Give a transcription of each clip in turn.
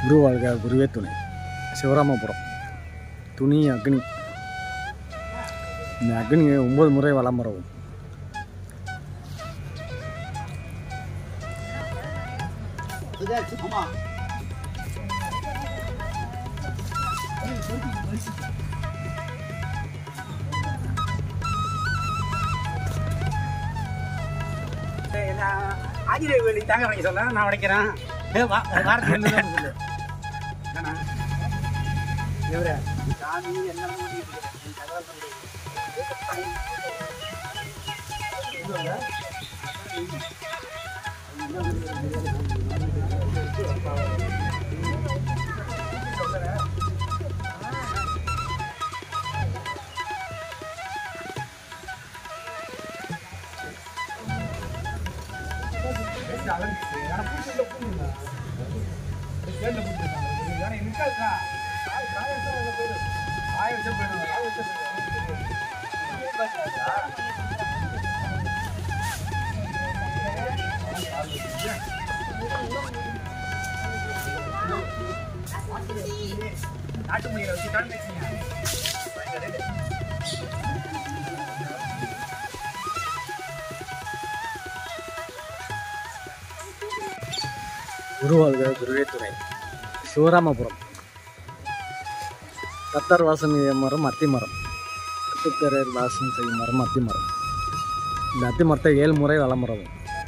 குரு வாழ்க குருவே துணை சிவராமபுரம் துணி அக்னி இந்த அக்னியை ஒன்பது முறை வலம் வரவும் சரி, நான் ஆஞ்சநேய வேலி தாங்க வாங்கி சொல்ல நான் உடைக்கிறேன் ஏ, வா- வாரத்துக்கு ரெண்டு தடவை சொல்லு. என்னண்ணா? இவரு, சாமி என்ன மூடி இருக்குது? என் கதவை சொல்லு. நாட்டு மொழியில வச்சு தான் பேசுங்க குரு வாழ்க குருவே துணை சிவராமபுரம் கத்தர் வாசம் செய்யும் மரம் அத்தி மரம் கத்துக்கரர் வாசம் செய்யும் மரம் அத்தி மரம் இந்த அத்தி மரத்தை ஏழு முறை வலம் வரவும்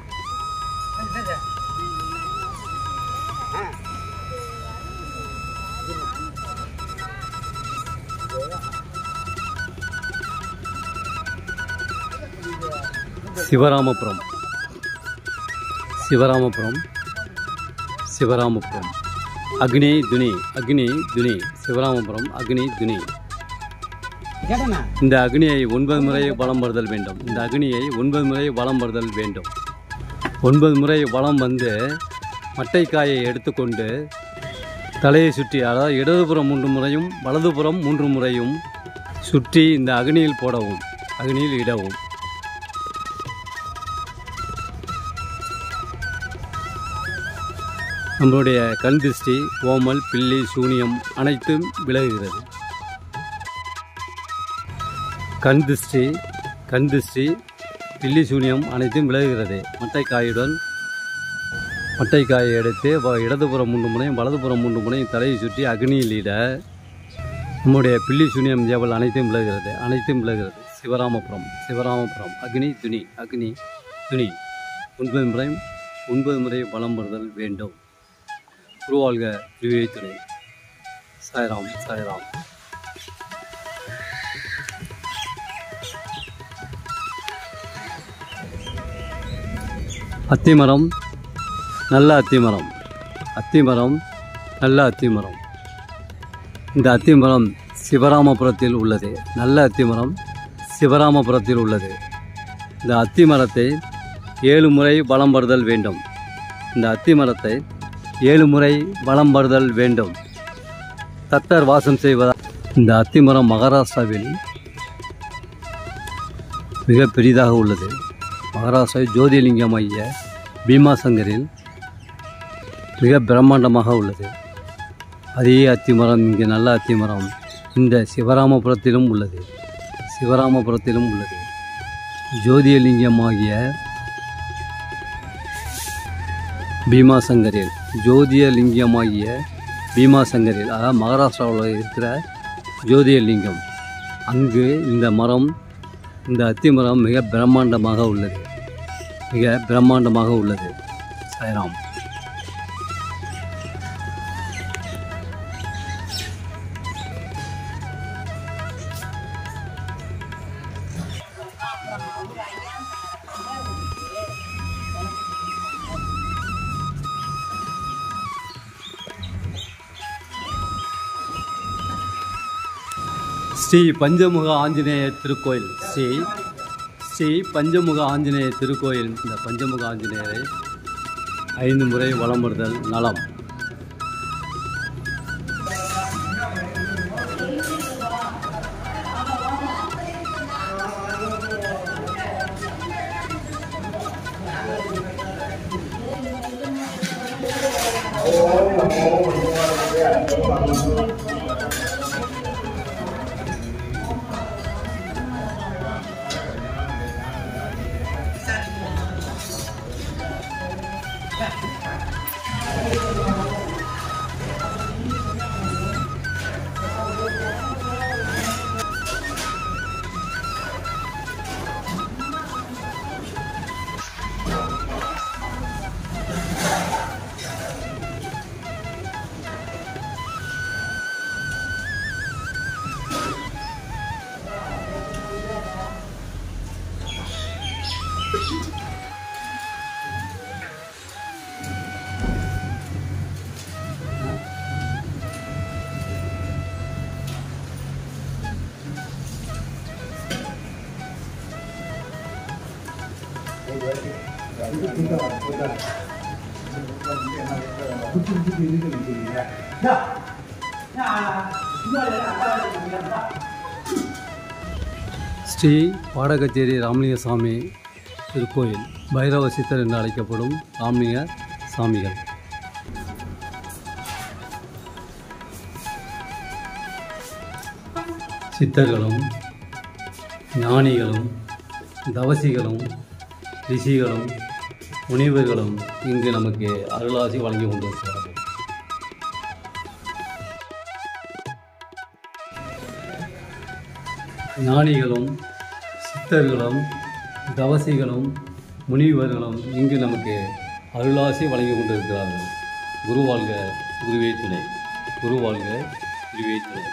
சிவராமபுரம் சிவராமபுரம் சிவராமபுரம் அக்னி துணி அக்னி துணி சிவராமபுரம் அக்னி துணி கேட்டண்ணா இந்த அக்னியை ஒன்பது முறை வலம் வருதல் வேண்டும் இந்த அக்னியை ஒன்பது முறை வலம் வருதல் வேண்டும் ஒன்பது முறை வலம் வந்து மட்டைக்காயை எடுத்துக்கொண்டு தலையை சுற்றி அதாவது இடதுபுறம் மூன்று முறையும் வலதுபுறம் மூன்று முறையும் சுற்றி இந்த அக்னியில் போடவும் அக்னியில் இடவும் நம்மளுடைய கண் திருஷ்டி ஓமல் பில்லி சூனியம் அனைத்தும் விலகுகிறது கண் திருஷ்டி கண் திருஷ்டி பில்லி சூனியம் அனைத்தும் விலகுகிறது மட்டைக்காயுடன் மட்டைக்காயை எடுத்து வ- இடதுபுறம் மூன்று முனையும் வலதுபுறம் மூன்று முனையும் தலையை சுற்றி அக்னியில் இட நம்முடைய பில்லி சூனியம் ஜேவல் அனைத்தும் விலகுகிறது அனைத்தும் விலகுகிறது சிவராமபுரம் சிவராமபுரம் அக்னி துணி அக்னி துணி ஒன்பது முறை ஒன்பது முறை வலம் வருதல் வேண்டும் குருவாழ்க திருவிழை துணை சாய்ராம் சாய்ராம் அத்திமரம் நல்ல அத்திமரம் அத்திமரம் நல்ல அத்திமரம் இந்த அத்திமரம் சிவராமபுரத்தில் உள்ளது நல்ல அத்திமரம் சிவராமபுரத்தில் உள்ளது இந்த அத்திமரத்தை ஏழு முறை வலம் வருதல் வேண்டும் இந்த அத்திமரத்தை ஏழு முறை வலம் வருதல் வேண்டும் தத்தர் வாசம் செய்வதால் இந்த அத்திமரம் மகாராஷ்டிராவில் மிக பெரிதாக உள்ளது மகாராஷ்டிரா ஜோதிலிங்கம் ஐய பீமாசங்கரில் மிக பிரம்மாண்டமாக உள்ளது அதே அத்திமரம் இங்கே நல்ல அத்திமரம் இந்த சிவராமபுரத்திலும் உள்ளது சிவராமபுரத்திலும் உள்ளது ஜோதியலிங்கம் ஆகிய பீமாசங்கரில் ஜோதியலிங்கமாகிய பீமாசங்கரில் அதாவது மகாராஷ்டிராவில் இருக்கிற ஜோதியலிங்கம் அங்கு இந்த மரம் இந்த அத்திமரம் மிக பிரம்மாண்டமாக உள்ளது மிக பிரம்மாண்டமாக உள்ளது சாய்ராம் ஸ்ரீ பஞ்சமுக ஆஞ்சநேயர் திருக்கோயில் ஸ்ரீ ஸ்ரீ பஞ்சமுக ஆஞ்சநேயர் திருக்கோயில் இந்த பஞ்சமுக ஆஞ்சநேயரை ஐந்து முறை வலம் வருதல் நலம் ஓம் நமோ ஸ்ரீ பாடகச்சேரி ராமலிங்க சாமி திருக்கோயில் பைரவ சித்தர் என்று அழைக்கப்படும் ராமலிங்க சாமிகள் சித்தர்களும் ஞானிகளும் தவசிகளும் ரிஷிகளும் முனிவர்களும் இங்கு நமக்கு அருளாசி வழங்கி கொண்டிருக்கிறார்கள் ஞானிகளும் சித்தர்களும் தவசிகளும் முனிவர்களும் இங்கு நமக்கு அருளாசி வழங்கி கொண்டிருக்கிறார்கள் குருவாழ்க குருவே துணை குருவாழ்க குருவே துணை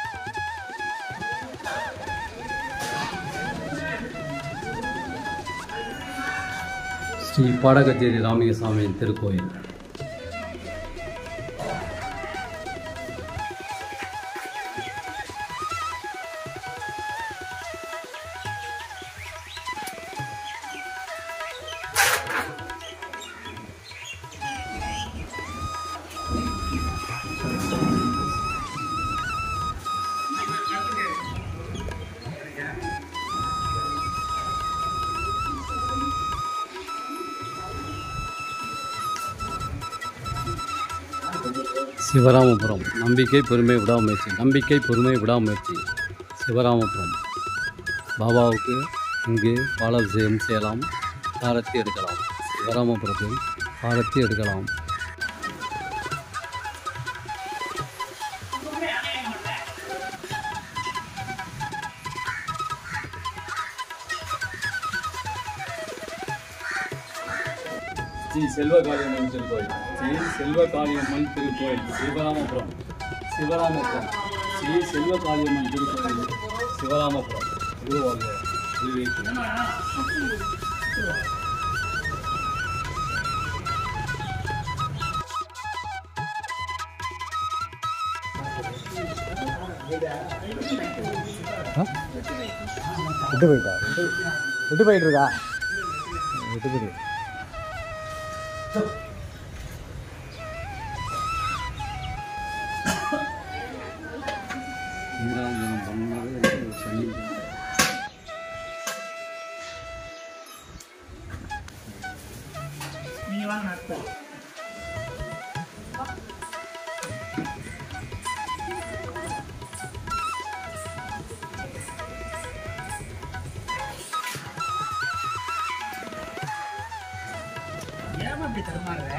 ஸ்ரீ பாடகச்சேரி ராமலிங்க சாமியின் திருக்கோயில் சிவராமபுரம் நம்பிக்கை பொறுமை விடாமுயற்சி நம்பிக்கை பொறுமை விடாமுயற்சி சிவராமபுரம் பாபாவுக்கு இங்கு பாலாபிஷேகம் செய்யலாம் ஆரத்தி எடுக்கலாம் சிவராமபுரத்தில் ஆரத்தி எடுக்கலாம் ஸ்ரீ செல்வகாளியம்மன் திருக்கோயில் ஸ்ரீ செல்வகாளியம்மன் திருக்கோயில் சிவராமபுரம் சிவராமபுரம் ஸ்ரீ செல்வகாளியம்மன் திருக்கோயில் சிவராமபுரம் குருவாழ்க குருவே துணை. விட்டு போயிட்டா விட்டு விட்டு போயிட்டு இருக்கா விட்டு போயிட்டு நீராஞ்சனம் பண்ணாலே எனக்கு சனி நீங்க வாங்க நடத்த ஏமா இப்படி தருமாறுற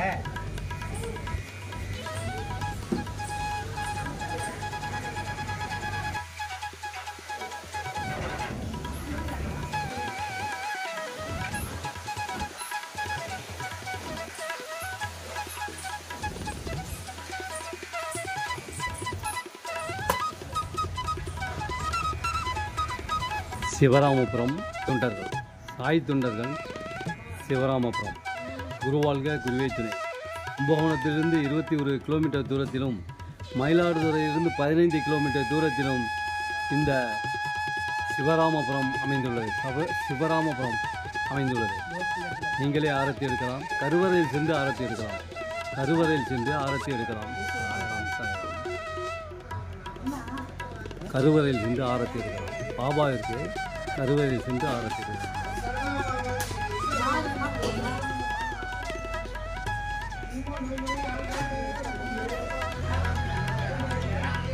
சிவராமபுரம் தொண்டர்கள் சாய் தொண்டர்கள் சிவராமபுரம் குருவாழ்க குருவே துணை கும்பகோணத்திலிருந்து இருபத்தி ஒரு கிலோமீட்டர் தூரத்திலும் மயிலாடுதுறையிலிருந்து பதினைந்து கிலோமீட்டர் தூரத்திலும் இந்த சிவராமபுரம் அமைந்துள்ளது சவ சிவராமபுரம் அமைந்துள்ளது நீங்களே ஆரத்தி எடுக்கலாம் கருவறையில் சென்று ஆரத்தி எடுக்கலாம் கருவறையில் சென்று ஆரத்தி எடுக்கலாம் சாய்ராம், சாய்ராம். கருவறையில் சென்று ஆரத்தி எடுக்கலாம் பாபாவிற்கு கருவறையில் சென்று ஆரத்தி எடுக்கலாம்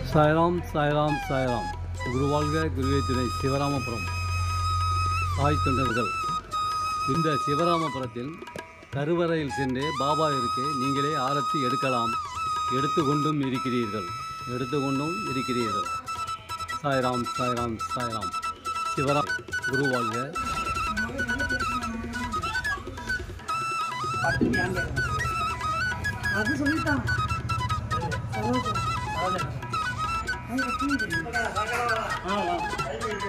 சாய்ராம் சாய்ராம் சாய்ராம் குருவாழ்க குருவே துணை சிவராமபுரம் சாய் தொண்டர்கள் இந்த சிவராமபுரத்தில் கருவறையில் சென்று பாபா இருக்கே நீங்களே ஆரத்தி எடுக்கலாம் எடுத்துக்கொண்டும் இருக்கிறீர்கள் எடுத்துக்கொண்டும் இருக்கிறீர்கள் சாய்ராம் சாய்ராம் சாய்ராம் சிவராம் குருவாழ்க பத்து அங்கே அது சொல்லிட்டான் ஆ, வா.